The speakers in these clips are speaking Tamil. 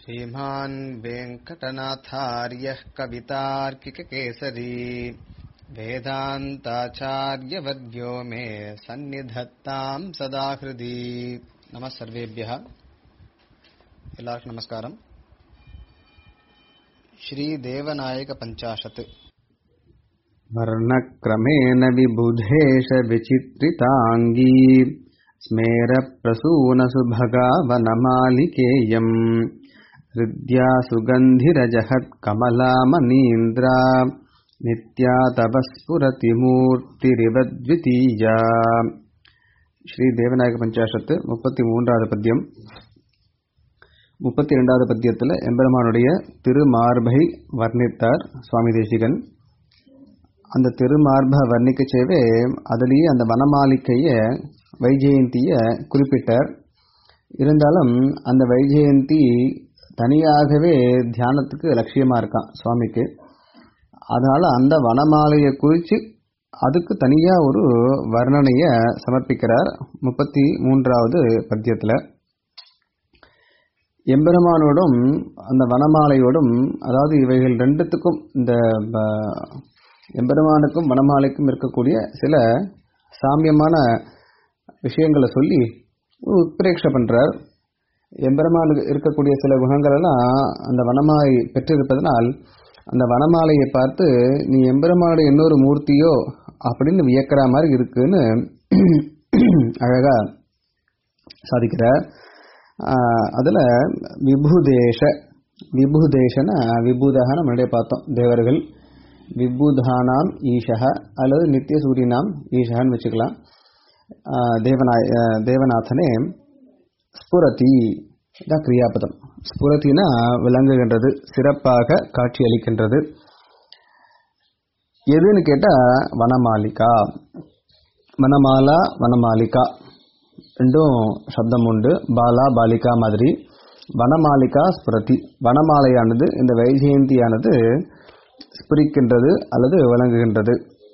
श्रीमान् वेङ्कटनाथार्यः कवितार्किककेसरी वेदान्ताचार्यवर्यो मे सन्निधत्ताम् सदा हृदि नमः सर्वेभ्यः எல்லாருக்கும் நமஸ்காரம் श्रीदेवनायकपञ्चाशत् वर्णक्रमेण विबुधेश विचित्रिताङ्गी स्मेरप्रसूनसुभगावनमालिकेयम् हृद्या सुगन्धिरजहत्कमलामनीन्द्रा नित्या तव स्फुरति मूर्तिरिवद्वितीया ஸ்ரீதேவநாயக பஞ்சாஷத்து முப்பத்தி மூன்றாவது பத்தியம் முப்பத்தி இரண்டாவது பத்தியத்தில் எம்பெருமானுடைய திருமார்பை வர்ணித்தார் சுவாமி தேசிகன் அந்த திருமார்பை வர்ணிக்கச்சேவே அதுலேயே அந்த வனமாளிகைய வைஜெயந்திய குறிப்பிட்டார் இருந்தாலும் அந்த வைஜெயந்தி தனியாகவே தியானத்துக்கு லட்சியமா இருக்கான் சுவாமிக்கு அதனால அந்த வனமாலையை குறித்து அதுக்கு தனியா ஒரு வர்ணனைய சமர்ப்பிக்கிறார் முப்பத்தி மூன்றாவது பத்தியத்தில் எம்பெருமானோடும் அந்த வனமாலையோடும் அதாவது இவைகள் ரெண்டுத்துக்கும் இந்த எம்பெருமானுக்கும் வனமாலைக்கும் இருக்கக்கூடிய சில சாமியமான விஷயங்களை சொல்லி உத்பிரேட்ச பண்றார் எம்பெருமானுக்கு இருக்கக்கூடிய சில குணங்கள் எல்லாம் அந்த வனமாலை பெற்றிருப்பதனால் அந்த வனமாலையை பார்த்து நீ எம்பெருமானுடைய இன்னொரு மூர்த்தியோ அப்படின்னு வியக்கிற மாதிரி இருக்குன்னு அழகா சாதிக்கிறார் அதில் விபுதேஷ விபுதேஷன விபுதகன்னு முன்னாடியே பார்த்தோம் தேவர்கள் விபுதானாம் ஈஷக அல்லது நித்திய சூரியனாம் ஈஷகன்னு வச்சுக்கலாம் தேவநாய தேவநாதனே ஸ்புரதி தான் கிரியாபதம் ஸ்புரத்தினா விளங்குகின்றது சிறப்பாக காட்சி அளிக்கின்றது எதுன்னு கேட்டால் வனமாலிகா வனமாலா வனமாலிகா ரெண்டும் சப்தம் உண்டு பாலா பாலிகா மாதிரி வனமாலிகா ஸ்புரதி வனமாலையானது இந்த வைஜெயந்தியானது ஸ்புரிக்கின்றது அல்லது விளங்குகின்றது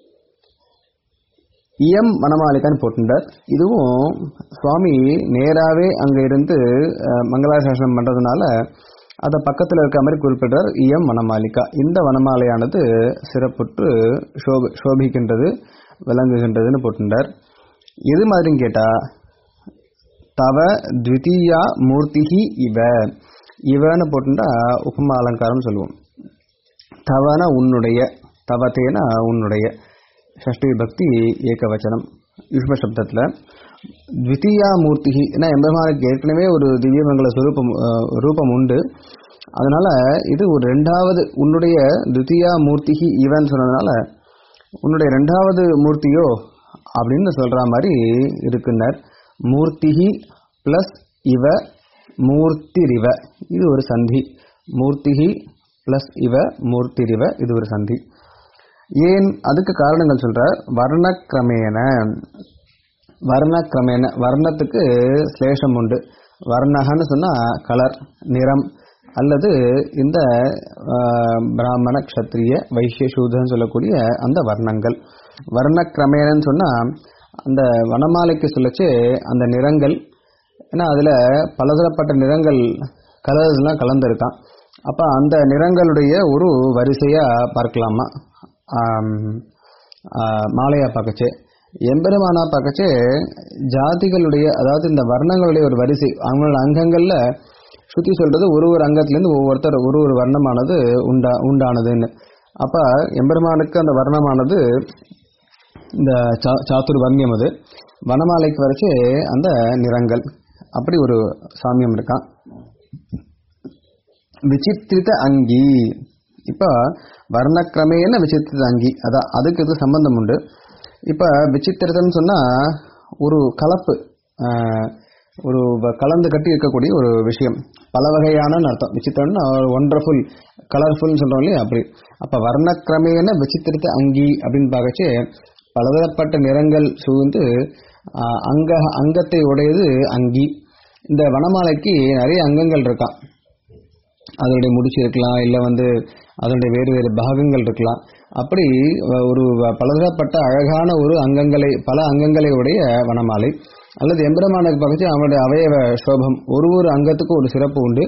இயம் வனமாலிகான்னு போட்டுட்டார் இதுவும் சுவாமி நேராகவே அங்கே இருந்து மங்களாசாசனம் பண்ணுறதுனால அதை பக்கத்தில் இருக்க மாதிரி குறிப்பிட்டார் இயம் வனமாலிகா இந்த வனமாலையானது சிறப்புற்று சோப சோபிக்கின்றது விளங்குகின்றதுன்னு போட்டுட்டார் எது மாதிரின்னு கேட்டால் தவ த்விதீயா மூர்த்திஹி இவ இவன்னு போட்டுட்டா உபமா அலங்காரம் சொல்லுவோம் தவன உன்னுடைய தவத்தேன உன்னுடைய ஷஷ்டி பக்தி ஏகவச்சனம் யுஷ்ம சப்தத்தில் த்விதீயா மூர்த்தி ஏன்னா எம்பெருமானுக்கு ஏற்கனவே ஒரு திவ்யமங்கல சுரூபம் ரூபம் உண்டு அதனால இது ஒரு ரெண்டாவது உன்னுடைய த்விதீயா மூர்த்திகி இவன் சொன்னதுனால உன்னுடைய ரெண்டாவது மூர்த்தியோ அப்படின்னு சொல்ற மாதிரி இருக்குனர் மூர்த்திகி பிளஸ் இவ மூர்த்திரிவ இது ஒரு சந்தி மூர்த்திகி பிளஸ் இவ மூர்த்திரிவ இது ஒரு சந்தி ஏன் அதுக்கு காரணங்கள் சொல்ற வர்ணக்கிரமேன வர்ணக்கிரமேன வர்ணத்துக்கு ஸ்லேஷம் உண்டு வர்ணகன்னு சொன்னா கலர் நிறம் அல்லது இந்த பிராமண கஷத்திரிய வைசிய சூதன்னு சொல்லக்கூடிய அந்த வர்ணங்கள் வர்ணக்கிரமேனன்னு சொன்னா அந்த வனமாலைக்கு சொல்லச்சு அந்த நிறங்கள் ஏன்னா அதில் பலதரப்பட்ட நிறங்கள் கலர்ஸ்லாம் கலந்துருக்கான் அப்போ அந்த நிறங்களுடைய ஒரு வரிசையாக பார்க்கலாமா மாலையாக பார்க்கச்சு எம்பெருமானா பார்க்கச்சு ஜாதிகளுடைய அதாவது இந்த வர்ணங்களுடைய ஒரு வரிசை அவங்களோட அங்கங்களில் சுற்றி சொல்றது ஒரு ஒரு அங்கத்திலேருந்து ஒவ்வொருத்தர் ஒரு ஒரு வர்ணமானது உண்டா உண்டானதுன்னு அப்போ எம்பெருமானுக்கு அந்த வர்ணமானது இந்த சாத்துர் வர்ணியம் அது வனமாலைக்கு வரைச்சு அந்த நிறங்கள் அப்படி ஒரு சாமியம் இருக்கான் விசித்திரித அங்கி இப்போ வர்ணக்கிரமேன விசித்திரித அங்கி அதான் அதுக்கு இது சம்பந்தம் உண்டு இப்போ விசித்திரத்தன்னு சொன்னால் ஒரு கலப்பு ஒரு கலந்து கட்டி இருக்கக்கூடிய ஒரு விஷயம் பல வகையான அர்த்தம் விசித்திரம்னா ஒண்டர்ஃபுல் கலர்ஃபுல்னு சொல்கிறோம் இல்லையா அப்படி அப்போ வர்ணக்கிரமேன விசித்திரித்த அங்கி அப்படின்னு பார்க்கச்சு பலதரப்பட்ட நிறங்கள் சூழ்ந்து அங்க அங்கத்தை உடையது அங்கி இந்த வனமாலைக்கு நிறைய அங்கங்கள் இருக்கான் அதனுடைய முடிச்சு இருக்கலாம் இல்லை வந்து அதனுடைய வேறு வேறு பாகங்கள் இருக்கலாம் அப்படி ஒரு பலதரப்பட்ட அழகான ஒரு அங்கங்களை பல அங்கங்களை உடைய வனமாலை அல்லது எம்பெருமானுக்கு பக்கத்து அவனுடைய அவயவ சோபம் ஒரு ஒரு அங்கத்துக்கும் ஒரு சிறப்பு உண்டு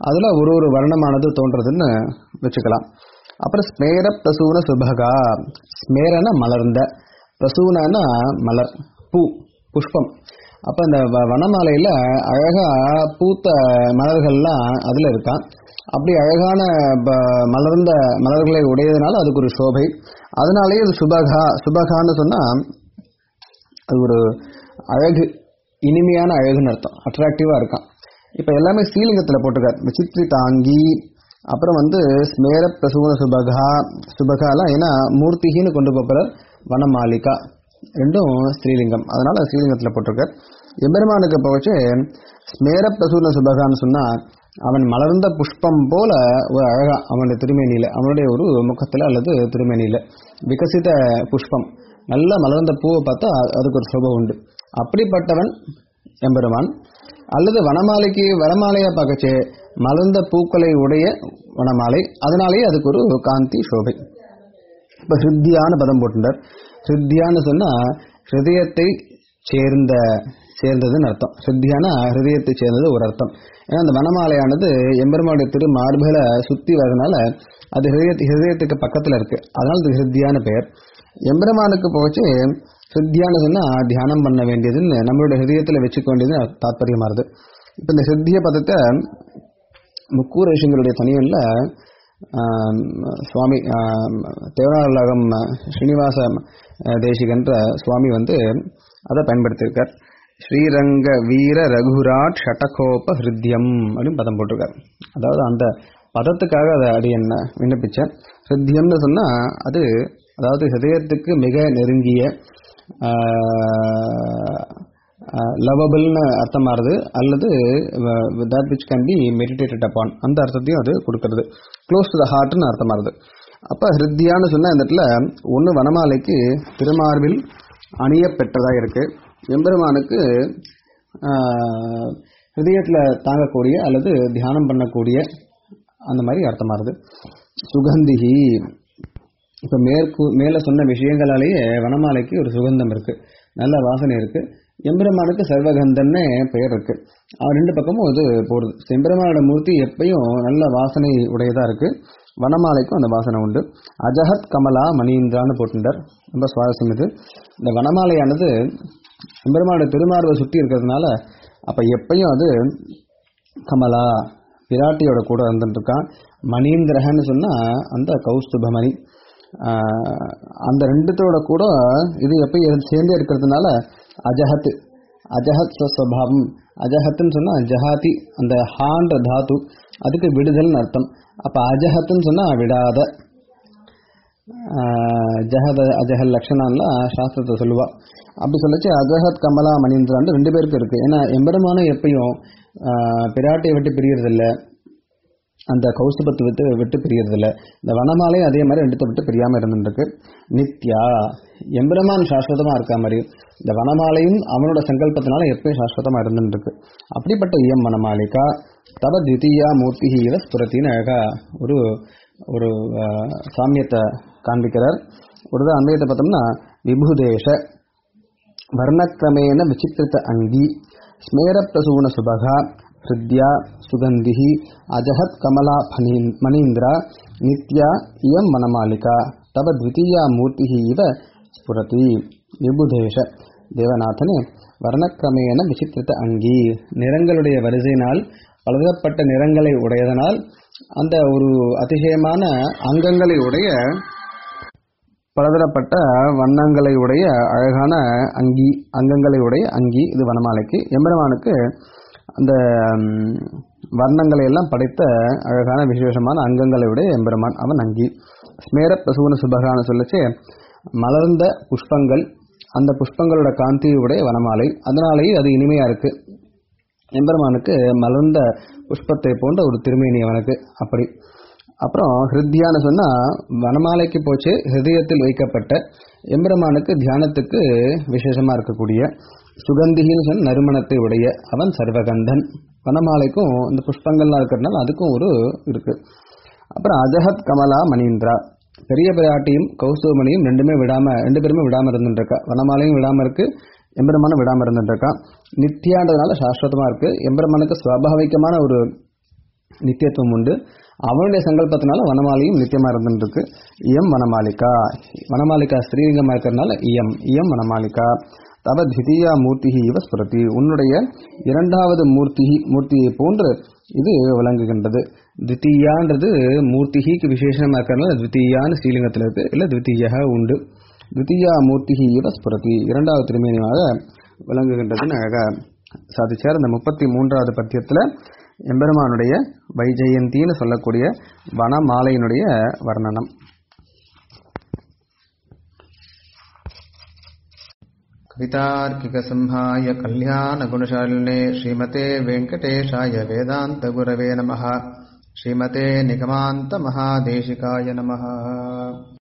அதுல ஒரு ஒரு வர்ணமானது தோன்றதுன்னு வச்சுக்கலாம் அப்புறம் ஸ்மேர பிரசூன சுபகா ஸ்மேரன மலர்ந்த பிரசூனனா மலர் பூ புஷ்பம் அப்ப இந்த வ- வனமாலையில அழகா பூத்த மலர்கள்லாம் அதுல இருக்கான் அப்படி அழகான ப- மலர்ந்த மலர்களை உடையதுனால அதுக்கு ஒரு சோபை அதனாலேயே அது சுபகா சுபகான்னு சொன்னா அது ஒரு அழகு இனிமையான அழகுன்னு அர்த்தம் அட்ராக்டிவா இருக்கான் இப்ப எல்லாமே ஸ்ரீலிங்கத்துல போட்டிருக்கார் விசித்ரி தாங்கி அப்புறம் வந்து ஸ்மேர பிரசூன சுபகா சுபகாலாம் ஏன்னா மூர்த்திகின்னு கொண்டு போகிறார் வனமாலிகா ரெண்டும் ஸ்ரீலிங்கம் அதனால ஸ்ரீலிங்கத்துல போட்டிருக்கார் எம்பெருமானுக்கு இப்போ வச்சு ஸ்மேர பிரசூன சுபகான்னு சொன்னா அவன் மலர்ந்த புஷ்பம் போல ஒரு அழகா அவனுடைய திருமேனியில அவனுடைய ஒரு முகத்துல அல்லது திருமேனியில விகசித புஷ்பம் நல்ல மலர்ந்த பூவை பார்த்தா அதுக்கு ஒரு சோபம் உண்டு அப்படிப்பட்டவன் எம்பெருமான் அல்லது வனமாலைக்கு வனமாலையா பார்க்கச்சே மலர்ந்த பூக்களை உடைய வனமாலை அதனாலேயே அதுக்கு ஒரு காந்தி சோபை இப்ப ஹிருத்தியான பதம் போட்டுட்டார் ஹிருத்தியான்னு சொன்னா ஹிருதயத்தை சேர்ந்த சேர்ந்ததுன்னு அர்த்தம் ஹிருத்தியான ஹிருதயத்தை சேர்ந்தது ஒரு அர்த்தம் ஏன்னா அந்த வனமாலையானது எம்பெருமானுடைய திரு மார்புகளை சுத்தி வரதுனால அது ஹிருதய ஹிருதயத்துக்கு பக்கத்துல இருக்கு அதனால அது ஹிருத்தியான பெயர் எம்பெருமானுக்கு போச்சு ஹிருத்தியான்னு சொன்னா தியானம் பண்ண வேண்டியதுன்னு நம்மளுடைய ஹிருதயத்துல வச்சுக்க வேண்டியது தாற்பயமா இருது இப்ப இந்த ஹிருத்திய பதத்தை முக்கூரேஷங்களுடைய தனியல்ல ஆம், சுவாமி ஆம், தேவநாளகம் ஸ்ரீனிவாச அஹ், தேசிகன்ற சுவாமி வந்து அதை பயன்படுத்தியிருக்கார் ஸ்ரீரங்க வீர ரகுராட் ஷட்டகோப ஹிருத்யம் அப்படின்னு பதம் போட்டிருக்கார் அதாவது அந்த பதத்துக்காக அதை அடி என்ன விண்ணப்பிச்சேன் ஹிருத்யம்னு சொன்னா அது அதாவது ஹிருதயத்துக்கு மிக நெருங்கிய லவபிள்னு அர்த்தமாகுது அல்லது that which can be meditated upon அந்த அர்த்தத்தையும் அது கொடுக்கறது க்ளோஸ் டு த ஹார்ட்னு அர்த்தமாகுது அப்ப ஹிருத்தியான்னு சொன்னா இந்த இடத்துல ஒன்று வனமாலைக்கு திருமார்பில் அணிய பெற்றதா இருக்கு எம்பெருமானுக்கு ஆஹ், ஹிருதயத்துல தாங்கக்கூடிய அல்லது தியானம் பண்ணக்கூடிய அந்த மாதிரி அர்த்தமாகுது சுகந்திகி இப்ப மேற்கு மேல சொன்ன விஷயங்களாலேயே வனமாலைக்கு ஒரு சுகந்தம் இருக்கு நல்ல வாசனை இருக்கு எம்பெருமானுக்கு சர்வகந்தன்னு பெயர் இருக்கு அவன் ரெண்டு பக்கமும் இது போடுது எம்பெருமானோட மூர்த்தி எப்பயும் நல்ல வாசனை உடையதா இருக்கு வனமாலைக்கும் அந்த வாசனை உண்டு அஜஹத் கமலா மணீந்திரான்னு போட்டுட்டார் ரொம்ப சுவாரஸ்யம் இது இந்த வனமாலையானது எம்பெருமானோட திருமார்பை சுத்தி இருக்கிறதுனால அப்ப எப்பயும் அது கமலா பிராட்டியோட கூட இருந்துட்டு இருக்கான் மணீந்திரகன்னு சொன்னா அந்த கௌஸ்துபமணி ஆஹ் அந்த ரெண்டுத்தோட கூட இது எப்பயும் சேர்ந்தே இருக்கிறதுனால அஜஹத் அஜஹத் ஸ்வஸ்வபாவம் அஜஹத்னு சொன்னா ஜஹாதி அந்த ஹான்ற தாத்து அதுக்கு விடுதல்னு அர்த்தம் அப்ப அஜஹத்னு சொன்னா விடாத ஆஹ் ஜஹத அஜஹல் லக்ஷணான்லாம் சாஸ்திரத்தை சொல்லுவா அப்படி சொல்லச்சு அஜஹத் கமலா மணீந்திரான்னு ரெண்டு பேருக்கு இருக்கு ஏன்னா எம்பெருமானும் எப்பயும் ஆஹ் பிராட்டியை விட்டு பிரியறதில்ல அந்த கௌஸ்துபத்தை விட்டு விட்டு பிரியறதில்ல இந்த வனமாலையும் அதே மாதிரி ரெண்டுத்தை விட்டு பிரியாம இருந்துருக்கு நித்யா எம்பெருமான் சாஸ்வதமா இருக்கா மாதிரி இந்த வனமாலையும் அவனோட சங்கல்பத்தினால எப்பயும் சாஸ்வதமா இருந்துருக்கு அப்படிப்பட்ட இயம் வனமாலிகா தவ தித்தியா மூர்த்தி இவ ஸ்புரத்தின்னு அழகா ஒரு ஒரு ஆஹ், சாமியத்தை காண்பிக்கிறார் ஒரு தான் அன்வயத்தை பார்த்தோம்னா விபுதேஷ वर्णक्रमेण विचित्रित अङ्गी स्मेरप्रसूनसुभगा हृद्या सुगन्धिः अजहत् कमला फनी- मणीन्द्रा नित्या इयं वनमालिका तव द्वितीया मूर्तिः इव स्फुरति விபுதேஷ தேவநாதனே வர்ணக்கிரமேன விசித்திரித்த அங்கி நிறங்களுடைய வரிசையினால் பலதரப்பட்ட நிறங்களை உடையதனால் அந்த ஒரு அதிசயமான அங்கங்களை உடைய பலதரப்பட்ட வண்ணங்களை உடைய அழகான அங்கி அங்கங்களை உடைய அங்கி இது வனமாலைக்கு எம்பெருமானுக்கு அந்த ம், வர்ணங்களை எல்லாம் படைத்த அழகான விசேஷமான அங்கங்களை உடைய எம்பெருமான் அவன் அங்கி ஸ்மேர பிரசூன சுபகான்னு சொல்லச்சு மலர்ந்த புஷ்பங்கள் அந்த புஷ்பங்களோட காந்தியுடைய வனமாலை அதனாலேயே அது இனிமையா இருக்கு எம்பெருமானுக்கு மலர்ந்த புஷ்பத்தை போன்ற ஒரு திருமேனி அவனுக்கு அப்படி அப்புறம் ஹிருத்யான்னு சொன்னா வனமாலைக்கு போச்சு ஹிருதயத்தில் வைக்கப்பட்ட எம்பெருமானுக்கு தியானத்துக்கு விசேஷமா இருக்கக்கூடிய சுகந்திகின்னு சொன்ன நறுமணத்தை உடைய அவன் சர்வகந்தன் வனமாலைக்கும் இந்த புஷ்பங்கள்லாம் இருக்கிறதுனால அதுக்கும் ஒரு இருக்கு அப்புறம் அஜஹத் கமலா மணீந்திரா பெரிய பிராட்டியும் கௌசுவமணியும் ரெண்டுமே விடாம ரெண்டு பேருமே விடாம இருந்துட்டு இருக்கா வனமாலையும் விடாம இருக்கு எம்பெருமானும் விடாம இருந்துட்டு இருக்கா நித்தியான்றதுனால சாஸ்வதமா இருக்கு எம்பெருமானுக்கு சுவாபாவிகமான ஒரு நித்தியத்துவம் உண்டு அவனுடைய சங்கல்பத்தினால வனமாலியும் நித்தியமா இருந்துருக்கு இயம் வனமாலிகா வனமாலிகா ஸ்ரீலிங்கமா இருக்கிறதுனால இயம் இயம் வனமாலிகா தவ திதியா மூர்த்தி இவ ஸ்புரதி உன்னுடைய இரண்டாவது மூர்த்தி மூர்த்தியை போன்று இது விளங்குகின்றது தித்தியான்றது மூர்த்திக்கு விசேஷமா இருக்கிறதுனால த்வித்தீயான்னு ஸ்ரீலிங்கத்தில் இருக்கு இல்ல த்வித்தீயா உண்டு த்வித்தீயா மூர்த்தி இவ ஸ்புரதி இரண்டாவது திருமேனியாக விளங்குகின்றதுன்னு அழகா சாதிச்சார் இந்த முப்பத்தி மூன்றாவது பத்தியத்துல எம்பெருமானுடைய வைஜெயந்தின்னு சொல்லக்கூடிய வனமாலையினுடைய வர்ணனம் कवितार्किकसंहाय कल्याणगुणशालिने श्रीमते वेङ्कटेशाय वेदान्तगुरवे नमः श्रीमते निगमान्तमहादेशिकाय नमः